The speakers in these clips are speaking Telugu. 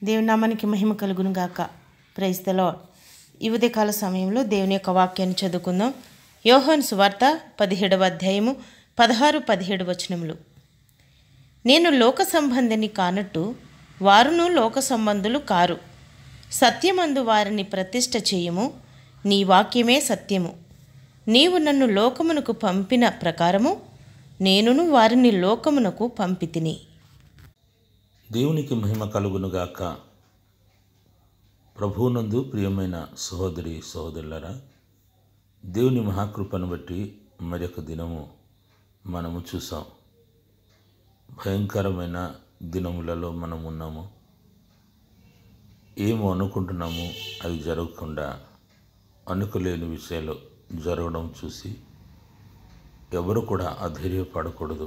దేవుని నామానికి మహిమ కలుగును గాక ప్రైస్తలో ఈ ఉదయకాల సమయంలో దేవుని యొక్క వాక్యాన్ని చదువుకుందాం యోహన్ సువార్త పదిహేడవ అధ్యాయము పదహారు పదిహేడు వచనములు నేను లోక సంబంధిని కానట్టు వారును లోక సంబంధులు కారు సత్యమందు వారిని ప్రతిష్ఠ చేయము నీ వాక్యమే సత్యము నీవు నన్ను లోకమునకు పంపిన ప్రకారము నేనును వారిని లోకమునకు పంపితిని దేవునికి మహిమ కలుగునుగాక ప్రభువునందు ప్రియమైన సహోదరి సహోదరులరా దేవుని మహాకృపను బట్టి మరొక దినము మనము చూసాం భయంకరమైన దినములలో మనం ఉన్నాము ఏమో అనుకుంటున్నాము అది జరగకుండా అనుకోలేని విషయాలు జరగడం చూసి ఎవరు కూడా అధైర్యపడకూడదు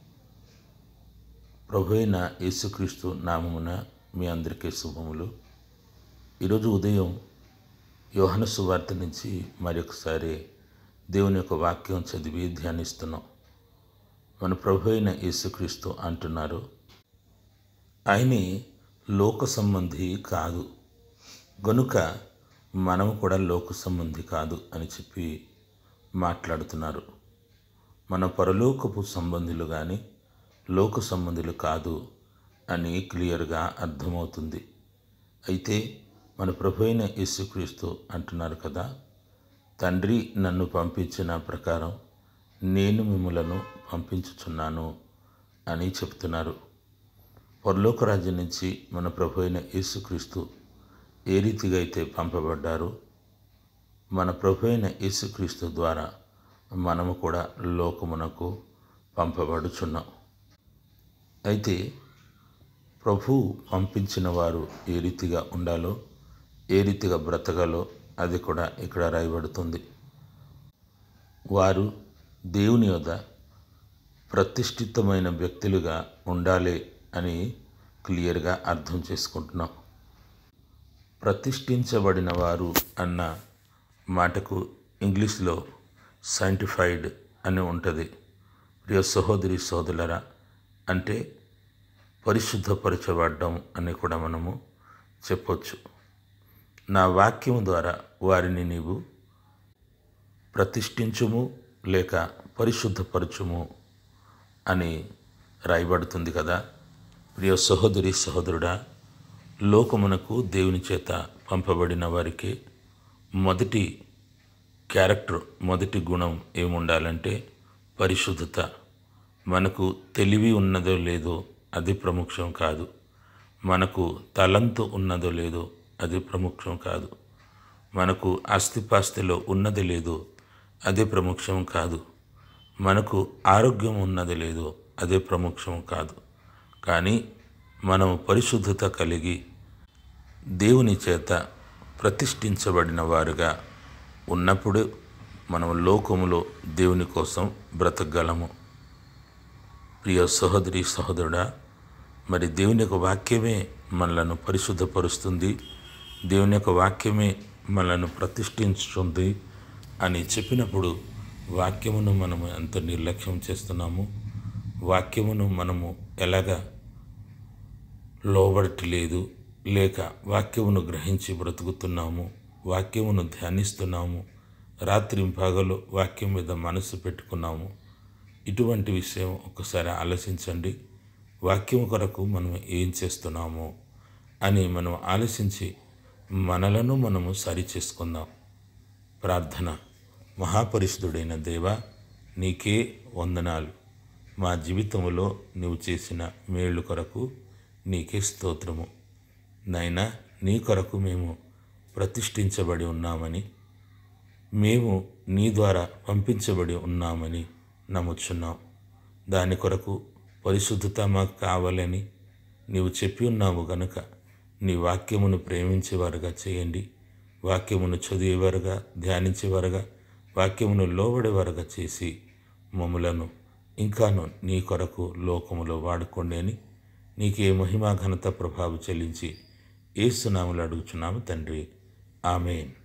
ప్రభు అయిన యేసుక్రీస్తు నామమున మీ అందరికీ శుభములు ఈరోజు ఉదయం యోహన సువార్త నుంచి మరొకసారి దేవుని యొక్క వాక్యం చదివి ధ్యానిస్తున్నాం మన ప్రభు అయిన యేసుక్రీస్తు అంటున్నారు ఆయనే లోక సంబంధి కాదు గనుక మనము కూడా లోక సంబంధి కాదు అని చెప్పి మాట్లాడుతున్నారు మన పరలోకపు సంబంధులు కానీ లోక సంబంధులు కాదు అని క్లియర్గా అర్థమవుతుంది అయితే మన ప్రభు అయిన యేసుక్రీస్తు అంటున్నారు కదా తండ్రి నన్ను పంపించిన ప్రకారం నేను మిమ్మలను పంపించుచున్నాను అని చెప్తున్నారు పరలోక రాజ్యం నుంచి మన ప్రభు అయిన యేసుక్రీస్తు ఏ రీతిగా అయితే పంపబడ్డారో మన ప్రభు అయిన యేసుక్రీస్తు ద్వారా మనము కూడా లోకమునకు పంపబడుచున్నాం అయితే ప్రభు పంపించిన వారు ఏ రీతిగా ఉండాలో ఏ రీతిగా బ్రతకాలో అది కూడా ఇక్కడ రాయబడుతుంది వారు దేవుని యొద్ద ప్రతిష్ఠితమైన వ్యక్తులుగా ఉండాలి అని క్లియర్గా అర్థం చేసుకుంటున్నాం ప్రతిష్ఠించబడిన వారు అన్న మాటకు ఇంగ్లీష్లో సైంటిఫైడ్ అని ఉంటుంది ప్రియ సహోదరి సోదరులరా అంటే పరిశుద్ధపరచబడ్డం అని కూడా మనము చెప్పొచ్చు నా వాక్యం ద్వారా వారిని నీవు ప్రతిష్ఠించుము లేక పరిశుద్ధపరచుము అని రాయబడుతుంది కదా ప్రియ సహోదరి సహోదరుడా లోకమునకు దేవుని చేత పంపబడిన వారికి మొదటి క్యారెక్టర్ మొదటి గుణం ఏముండాలంటే పరిశుద్ధత మనకు తెలివి ఉన్నదో లేదో అది ప్రముఖం కాదు మనకు తలంతు ఉన్నదో లేదో అది ప్రముఖం కాదు మనకు ఆస్తిపాస్తిలో ఉన్నది లేదో అది ప్రముఖం కాదు మనకు ఆరోగ్యం ఉన్నది లేదో అదే ప్రముఖం కాదు కానీ మనం పరిశుద్ధత కలిగి దేవుని చేత ప్రతిష్ఠించబడిన వారుగా ఉన్నప్పుడు మనం లోకములో దేవుని కోసం బ్రతకగలము ప్రియ సహోదరి సహోదరుడా మరి దేవుని యొక్క వాక్యమే మనలను పరిశుద్ధపరుస్తుంది దేవుని యొక్క వాక్యమే మనలను ప్రతిష్ఠించుతుంది అని చెప్పినప్పుడు వాక్యమును మనము ఎంత నిర్లక్ష్యం చేస్తున్నాము వాక్యమును మనము ఎలాగా లోబడట్లేదు లేక వాక్యమును గ్రహించి బ్రతుకుతున్నాము వాక్యమును ధ్యానిస్తున్నాము రాత్రి పగలు వాక్యం మీద మనసు పెట్టుకున్నాము ఇటువంటి విషయం ఒకసారి ఆలోచించండి వాక్యం కొరకు మనం ఏం చేస్తున్నాము అని మనం ఆలోచించి మనలను మనము సరి చేసుకుందాం ప్రార్థన మహాపరిశుద్ధుడైన దేవ నీకే వందనాలు మా జీవితంలో నువ్వు చేసిన మేళ్ళు కొరకు నీకే స్తోత్రము నైనా నీ కొరకు మేము ప్రతిష్ఠించబడి ఉన్నామని మేము నీ ద్వారా పంపించబడి ఉన్నామని నమ్ముచున్నాం దాని కొరకు పరిశుద్ధత మాకు కావాలని నీవు చెప్పి ఉన్నావు గనుక నీ వాక్యమును ప్రేమించేవారుగా చేయండి వాక్యమును చదివేవారుగా ధ్యానించేవారుగా వాక్యమును లోబడేవారుగా చేసి మమ్ములను ఇంకాను నీ కొరకు లోకములో వాడుకోండి అని నీకే మహిమా ఘనత ప్రభావం చెల్లించి ఏసునాములు అడుగుచున్నాము తండ్రి ఆమెన్